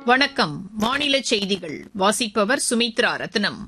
வணக்கம் மாநில செய்திகள் வாசிப்பவர் சுமித்ரா ரத்னம்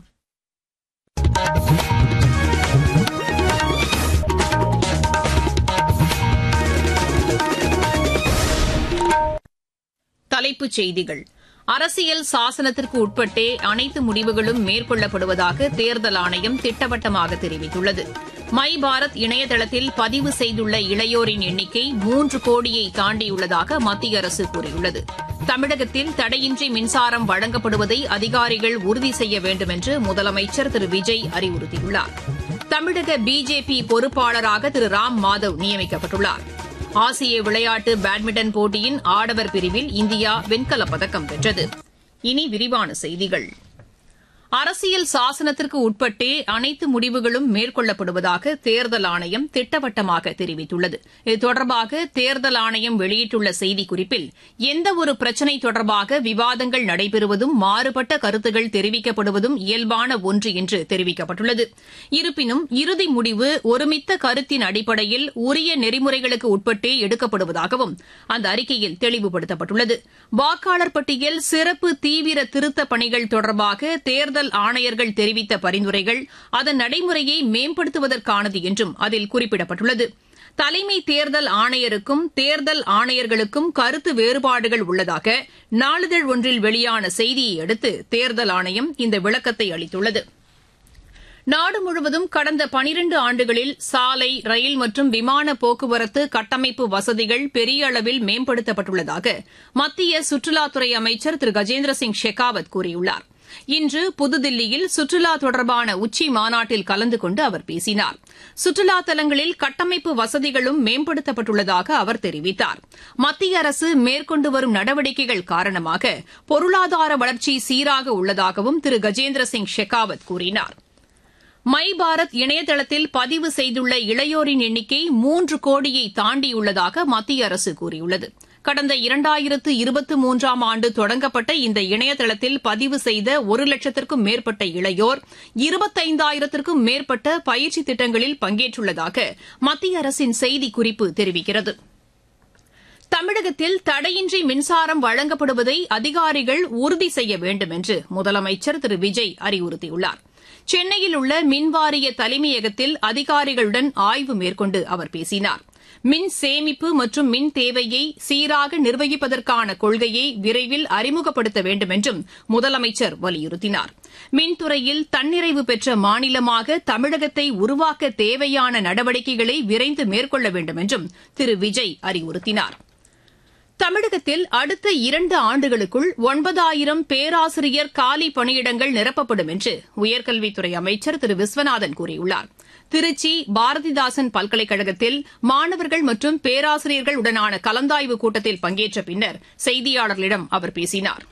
தலைப்புச் செய்திகள் அரசியல் சாசனத்திற்கு உட்பட்டே அனைத்து முடிவுகளும் மேற்கொள்ளப்படுவதாக தேர்தல் ஆணையம் திட்டவட்டமாக தெரிவித்துள்ளது மை பாரத் இணையதளத்தில் பதிவு செய்துள்ள இளையோரின் எண்ணிக்கை மூன்று கோடியை தாண்டியுள்ளதாக மத்திய அரசு கூறியுள்ளது தமிழகத்தில் தடையின்றி மின்சாரம் வழங்கப்படுவதை அதிகாரிகள் உறுதி செய்ய வேண்டும் என்று முதலமைச்சர் திரு விஜய் அறிவுறுத்தியுள்ளார் தமிழக பிஜேபி பொறுப்பாளராக திரு ராம் மாதவ் நியமிக்கப்பட்டுள்ளார் ஆசிய விளையாட்டு பேட்மிண்டன் போட்டியின் ஆடவர் பிரிவில் இந்தியா வெண்கலப் பதக்கம் வென்றது இனி விரிவான செய்திகள் அரசியல் சாசனத்திற்கு உட்பட்டே அனைத்து முடிவுகளும் மேற்கொள்ளப்படுவதாக தேர்தல் ஆணையம் திட்டவட்டமாக தெரிவித்துள்ளது இது தொடர்பாக தேர்தல் ஆணையம் வெளியிட்டுள்ள செய்திக்குறிப்பில் எந்தவொரு பிரச்சினை தொடர்பாக விவாதங்கள் நடைபெறுவதும் மாறுபட்ட கருத்துகள் தெரிவிக்கப்படுவதும் இயல்பான ஒன்று என்று தெரிவிக்கப்பட்டுள்ளது இருப்பினும் இறுதி முடிவு ஒருமித்த கருத்தின் அடிப்படையில் உரிய நெறிமுறைகளுக்கு உட்பட்டே எடுக்கப்படுவதாகவும் அந்த அறிக்கையில் தெளிவுபடுத்தப்பட்டுள்ளது வாக்காளர் பட்டியல் சிறப்பு தீவிர திருத்தப் பணிகள் தொடர்பாக தேர்தல் தேர்தல் ஆணையர்கள் தெரிவித்த பரிந்துரைகள் அதன் நடைமுறையை மேம்படுத்துவதற்கானது என்றும் அதில் குறிப்பிடப்பட்டுள்ளது தலைமை தேர்தல் ஆணையருக்கும் தேர்தல் ஆணையர்களுக்கும் கருத்து வேறுபாடுகள் உள்ளதாக நாளிதழ் ஒன்றில் வெளியான செய்தியை அடுத்து தேர்தல் ஆணையம் இந்த விளக்கத்தை அளித்துள்ளது நாடு முழுவதும் கடந்த பனிரண்டு ஆண்டுகளில் சாலை ரயில் மற்றும் விமான போக்குவரத்து கட்டமைப்பு வசதிகள் பெரிய அளவில் மேம்படுத்தப்பட்டுள்ளதாக மத்திய சுற்றுலாத்துறை அமைச்சர் திரு கஜேந்திர சிங் ஷெகாவத் கூறியுள்ளார் இன்று புதுதில்லியில் சுற்றுலா தொடர்பான உச்சி மாநாட்டில் கலந்து கொண்டு அவர் பேசினார் சுற்றுலா தலங்களில் கட்டமைப்பு வசதிகளும் மேம்படுத்தப்பட்டுள்ளதாக அவர் தெரிவித்தார் மத்திய அரசு மேற்கொண்டு வரும் நடவடிக்கைகள் காரணமாக பொருளாதார வளர்ச்சி சீராக உள்ளதாகவும் திரு கஜேந்திர சிங் ஷெகாவத் கூறினார் மை பாரத் இணையதளத்தில் பதிவு செய்துள்ள இளையோரின் எண்ணிக்கை மூன்று கோடியை தாண்டியுள்ளதாக மத்திய அரசு கூறியுள்ளது கடந்த இரண்டாயிரத்து இருபத்தி மூன்றாம் ஆண்டு தொடங்கப்பட்ட இந்த இணையதளத்தில் பதிவு செய்த ஒரு லட்சத்திற்கும் மேற்பட்ட இளையோர் இருபத்தைந்தாயிரத்திற்கும் மேற்பட்ட பயிற்சி திட்டங்களில் பங்கேற்றுள்ளதாக மத்திய அரசின் செய்திக்குறிப்பு தெரிவிக்கிறது தமிழகத்தில் தடையின்றி மின்சாரம் வழங்கப்படுவதை அதிகாரிகள் உறுதி செய்ய வேண்டும் என்று முதலமைச்சர் திரு விஜய் அறிவுறுத்தியுள்ளார் சென்னையில் உள்ள மின்வாரிய தலைமையகத்தில் அதிகாரிகளுடன் ஆய்வு மேற்கொண்டு அவர் பேசினார் மின் சேமிப்பு மற்றும் மின் தேவையை சீராக நிர்வகிப்பதற்கான கொள்கையை விரைவில் அறிமுகப்படுத்த வேண்டும் என்றும் முதலமைச்சர் வலியுறுத்தினார் மின்துறையில் தன்னிறைவு பெற்ற மாநிலமாக தமிழகத்தை உருவாக்க தேவையான நடவடிக்கைகளை விரைந்து மேற்கொள்ள வேண்டும் என்றும் திரு விஜய் அறிவுறுத்தினார் தமிழகத்தில் அடுத்த இரண்டு ஆண்டுகளுக்குள் ஒன்பதாயிரம் பேராசிரியர் காலி பணியிடங்கள் நிரப்பப்படும் என்று உயர்கல்வித்துறை அமைச்சர் திரு விஸ்வநாதன் கூறியுள்ளார் திருச்சி பாரதிதாசன் பல்கலைக்கழகத்தில் மாணவர்கள் மற்றும் பேராசிரியர்கள் உடனான கலந்தாய்வு கூட்டத்தில் பங்கேற்ற பின்னர் செய்தியாளர்களிடம் அவர் பேசினார்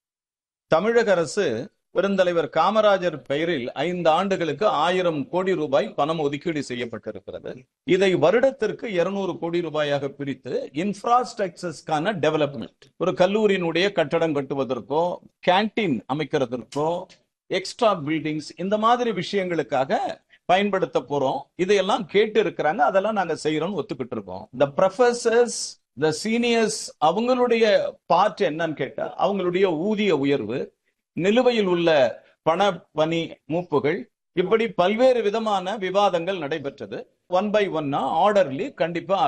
தமிழக அரசு பெருந்தலைவர் காமராஜர் பெயரில் ஐந்து ஆண்டுகளுக்கு ஆயிரம் கோடி ரூபாய் பணம் ஒதுக்கீடு செய்யப்பட்டிருக்கிறது இதை வருடத்திற்கு இருநூறு கோடி ரூபாயாக பிரித்து இன்ஃப்ராஸ்ட்ரக்சர்ஸ்க்கான டெவலப்மெண்ட் ஒரு கல்லூரியினுடைய கட்டடம் கட்டுவதற்கோ கேன்டீன் அமைக்கிறதற்கோ எக்ஸ்ட்ரா பில்டிங்ஸ் இந்த மாதிரி விஷயங்களுக்காக பயன்படுத்த போறோம் இதையெல்லாம் கேட்டு இருக்கிறாங்க அதெல்லாம் நாங்க செய்யறோம்னு ஒத்துக்கிட்டு இருக்கோம் த ப்ரொஃபசர்ஸ் த சீனியர்ஸ் அவங்களுடைய பார்ட் என்னன்னு கேட்டா அவங்களுடைய ஊதிய உயர்வு நிலுவையில் உள்ள பண பணி மூப்புகள் இப்படி பல்வேறு விதமான விவாதங்கள் நடைபெற்றது ஒன் பை ஒன்னா ஆர்டர்லி கண்டிப்பா